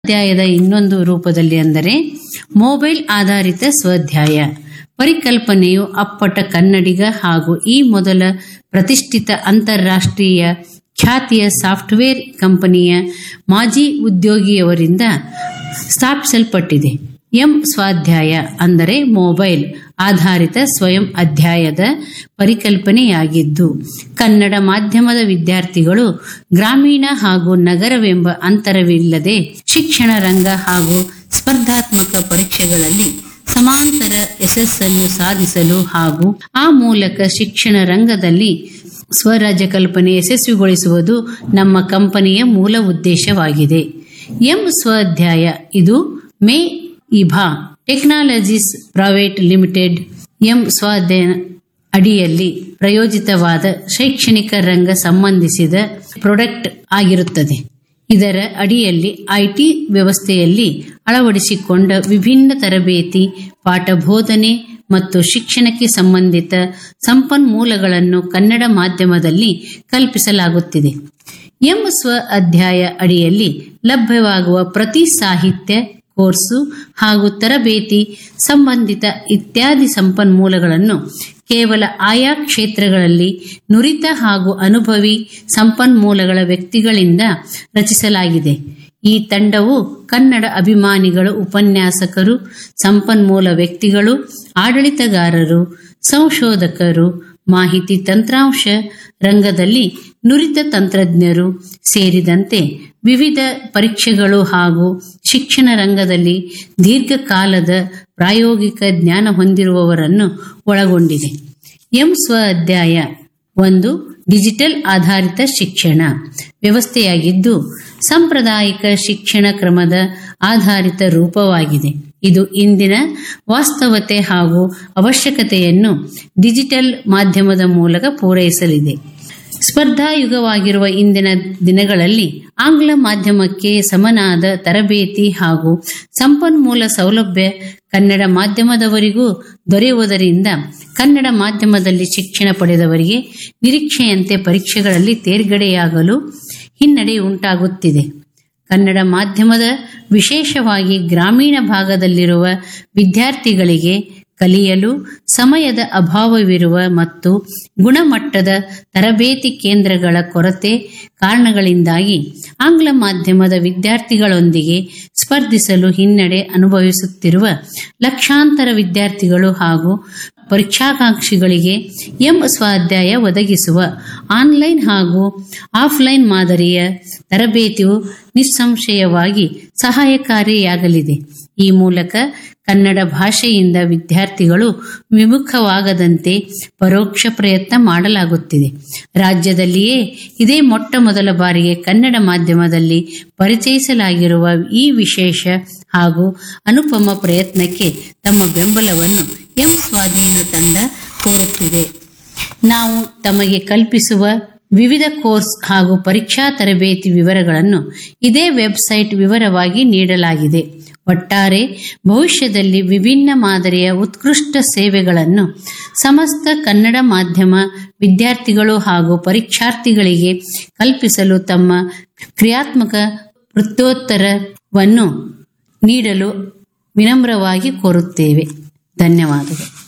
ಅಧ್ಯಾಯದ ಇನ್ನೊಂದು ರೂಪದಲ್ಲಿ ಅಂದರೆ ಮೊಬೈಲ್ ಆಧಾರಿತ ಸ್ವಾಧ್ಯಾಯ ಪರಿಕಲ್ಪನೆಯು ಅಪ್ಪಟ ಕನ್ನಡಿಗ ಹಾಗೂ ಈ ಮೊದಲ ಪ್ರತಿಷ್ಠಿತ ಅಂತಾರಾಷ್ಟ್ರೀಯ ಖ್ಯಾತಿಯ ಸಾಫ್ಟ್ವೇರ್ ಕಂಪನಿಯ ಮಾಜಿ ಉದ್ಯೋಗಿಯವರಿಂದ ಸ್ಥಾಪಿಸಲ್ಪಟ್ಟಿದೆ ಎಂ ಸ್ವಾಧ್ಯಾಯ ಅಂದರೆ ಮೊಬೈಲ್ ಆಧಾರಿತ ಸ್ವಯಂ ಅಧ್ಯಾಯದ ಪರಿಕಲ್ಪನೆಯಾಗಿದ್ದು ಕನ್ನಡ ಮಾಧ್ಯಮದ ವಿದ್ಯಾರ್ಥಿಗಳು ಗ್ರಾಮೀಣ ಹಾಗೂ ನಗರವೆಂಬ ಅಂತರವಿಲ್ಲದೆ ಶಿಕ್ಷಣ ರಂಗ ಹಾಗೂ ಸ್ಪರ್ಧಾತ್ಮಕ ಪರೀಕ್ಷೆಗಳಲ್ಲಿ ಸಮಾಂತರ ಯಶಸ್ಸನ್ನು ಸಾಧಿಸಲು ಹಾಗೂ ಆ ಮೂಲಕ ಶಿಕ್ಷಣ ರಂಗದಲ್ಲಿ ಸ್ವರಾಜ್ಯ ಕಲ್ಪನೆ ಯಶಸ್ವಿಗೊಳಿಸುವುದು ನಮ್ಮ ಕಂಪನಿಯ ಮೂಲ ಉದ್ದೇಶವಾಗಿದೆ ಎಂ ಸ್ವಾಧ್ಯಾಯ ಇದು ಮೇ ಇಭಾ technologies private limited M Swadhyaya ಅಡಿಯಲ್ಲಿ ಪ್ರಯೋಜಿತವಾದ ಶೈಕ್ಷಣಿಕ ರಂಗ ಸಂಬಂಧಿಸಿದ ಪ್ರಾಡಕ್ಟ್ ಆಗಿರುತ್ತದೆ ಇದರ ಅಡಿಯಲ್ಲಿ ಐಟಿ ವ್ಯವಸ್ಥೆಯಲ್ಲಿ ಅಳವಡಿಸಿಕೊಂಡ ವಿಭಿನ್ನ ತರಬೇತಿ ಪಾಠ ಬೋಧನೆ ಮತ್ತು ಶಿಕ್ಷಣಕ್ಕೆ ಸಂಬಂಧಿತ ಸಂಪನ್ಮೂಲಗಳನ್ನು ಕನ್ನಡ ಮಾಧ್ಯಮದಲ್ಲಿ ಕಲ್ಪಿಸಲಾಗುತ್ತಿದೆ ಎಂ ಸ್ವ ಅಧ್ಯಾಯ ಅಡಿಯಲ್ಲಿ ಲಭ್ಯವಾಗುವ ಪ್ರತಿ ಸಾಹಿತ್ಯ ಕೋರ್ಸು ಹಾಗೂ ತರಬೇತಿ ಸಂಬಂಧಿತ ಇತ್ಯಾದಿ ಸಂಪನ್ಮೂಲಗಳನ್ನು ಕೇವಲ ಆಯಾ ಕ್ಷೇತ್ರಗಳಲ್ಲಿ ನುರಿತ ಹಾಗೂ ಅನುಭವಿ ಸಂಪನ್ಮೂಲಗಳ ವ್ಯಕ್ತಿಗಳಿಂದ ರಚಿಸಲಾಗಿದೆ ಈ ತಂಡವು ಕನ್ನಡ ಅಭಿಮಾನಿಗಳು ಉಪನ್ಯಾಸಕರು ಸಂಪನ್ಮೂಲ ವ್ಯಕ್ತಿಗಳು ಆಡಳಿತಗಾರರು ಸಂಶೋಧಕರು ಮಾಹಿತಿ ತಂತ್ರಾಂಶ ರಂಗದಲ್ಲಿ ನುರಿತ ತಂತ್ರಜ್ಞರು ಸೇರಿದಂತೆ ವಿವಿಧ ಪರೀಕ್ಷೆಗಳು ಹಾಗೂ ಶಿಕ್ಷಣ ರಂಗದಲ್ಲಿ ದೀರ್ಘಕಾಲದ ಪ್ರಾಯೋಗಿಕ ಜ್ಞಾನ ಹೊಂದಿರುವವರನ್ನು ಒಳಗೊಂಡಿದೆ ಎಂ ಸ್ವ ಅಧ್ಯಾಯ ಒಂದು ಡಿಜಿಟಲ್ ಆಧಾರಿತ ಶಿಕ್ಷಣ ವ್ಯವಸ್ಥೆಯಾಗಿದ್ದು ಸಾಂಪ್ರದಾಯಿಕ ಶಿಕ್ಷಣ ಕ್ರಮದ ಆಧಾರಿತ ರೂಪವಾಗಿದೆ ಇದು ಇಂದಿನ ವಾಸ್ತವತೆ ಹಾಗೂ ಅವಶ್ಯಕತೆಯನ್ನು ಡಿಜಿಟಲ್ ಮಾಧ್ಯಮದ ಮೂಲಕ ಪೂರೈಸಲಿದೆ ಸ್ಪರ್ಧಾಯುಗವಾಗಿರುವ ಇಂದಿನ ದಿನಗಳಲ್ಲಿ ಆಂಗ್ಲ ಮಾಧ್ಯಮಕ್ಕೆ ಸಮನಾದ ತರಬೇತಿ ಹಾಗೂ ಸಂಪನ್ಮೂಲ ಸೌಲಭ್ಯ ಕನ್ನಡ ಮಾಧ್ಯಮದವರಿಗೂ ದೊರೆಯುವುದರಿಂದ ಕನ್ನಡ ಮಾಧ್ಯಮದಲ್ಲಿ ಶಿಕ್ಷಣ ಪಡೆದವರಿಗೆ ನಿರೀಕ್ಷೆಯಂತೆ ಪರೀಕ್ಷೆಗಳಲ್ಲಿ ತೇರ್ಗಡೆಯಾಗಲು ಹಿನ್ನಡೆ ಉಂಟಾಗುತ್ತಿದೆ ಕನ್ನಡ ಮಾಧ್ಯಮದ ವಿಶೇಷವಾಗಿ ಗ್ರಾಮೀಣ ಭಾಗದಲ್ಲಿರುವ ವಿದ್ಯಾರ್ಥಿಗಳಿಗೆ ಕಲಿಯಲು ಸಮಯದ ಅಭಾವವಿರುವ ಮತ್ತು ಗುಣಮಟ್ಟದ ತರಬೇತಿ ಕೇಂದ್ರಗಳ ಕೊರತೆ ಕಾರಣಗಳಿಂದಾಗಿ ಆಂಗ್ಲ ಮಾಧ್ಯಮದ ವಿದ್ಯಾರ್ಥಿಗಳೊಂದಿಗೆ ಸ್ಪರ್ಧಿಸಲು ಹಿನ್ನಡೆ ಅನುಭವಿಸುತ್ತಿರುವ ಲಕ್ಷಾಂತರ ವಿದ್ಯಾರ್ಥಿಗಳು ಹಾಗೂ ಪರೀಕ್ಷಾಕಾಂಕ್ಷಿಗಳಿಗೆ ಎಂ ಸ್ವಾಧ್ಯಾಯ ಒದಗಿಸುವ ಆನ್ಲೈನ್ ಹಾಗೂ ಆಫ್ಲೈನ್ ಮಾದರಿಯ ತರಬೇತಿಯು ನಿಸ್ಸಂಶಯವಾಗಿ ಸಹಾಯಕಾರಿಯಾಗಲಿದೆ ಈ ಮೂಲಕ ಕನ್ನಡ ಭಾಷೆಯಿಂದ ವಿದ್ಯಾರ್ಥಿಗಳು ವಿಮುಖವಾಗದಂತೆ ಪರೋಕ್ಷ ಪ್ರಯತ್ನ ಮಾಡಲಾಗುತ್ತಿದೆ ರಾಜ್ಯದಲ್ಲಿಯೇ ಇದೇ ಮೊಟ್ಟ ಮೊದಲ ಬಾರಿಗೆ ಕನ್ನಡ ಮಾಧ್ಯಮದಲ್ಲಿ ಪರಿಚಯಿಸಲಾಗಿರುವ ಈ ವಿಶೇಷ ಹಾಗೂ ಅನುಪಮ ಪ್ರಯತ್ನಕ್ಕೆ ತಮ್ಮ ಬೆಂಬಲವನ್ನು ಎಂ ಸ್ವಾಧೀನ ತಂಡ ಕೋರುತ್ತಿದೆ ನಾವು ತಮಗೆ ಕಲ್ಪಿಸುವ ವಿವಿಧ ಕೋರ್ಸ್ ಹಾಗೂ ಪರೀಕ್ಷಾ ತರಬೇತಿ ವಿವರಗಳನ್ನು ಇದೇ ವೆಬ್ಸೈಟ್ ವಿವರವಾಗಿ ನೀಡಲಾಗಿದೆ ಒಟ್ಟಾರೆ ಭವಿಷ್ಯದಲ್ಲಿ ವಿಭಿನ್ನ ಮಾದರಿಯ ಉತ್ಕೃಷ್ಟ ಸೇವೆಗಳನ್ನು ಸಮಸ್ತ ಕನ್ನಡ ಮಾಧ್ಯಮ ವಿದ್ಯಾರ್ಥಿಗಳು ಹಾಗೂ ಪರೀಕ್ಷಾರ್ಥಿಗಳಿಗೆ ಕಲ್ಪಿಸಲು ತಮ್ಮ ಕ್ರಿಯಾತ್ಮಕ ವೃತ್ತೋತ್ತರವನ್ನು ನೀಡಲು ವಿನಮ್ರವಾಗಿ ಕೋರುತ್ತೇವೆ ಧನ್ಯವಾದಗಳು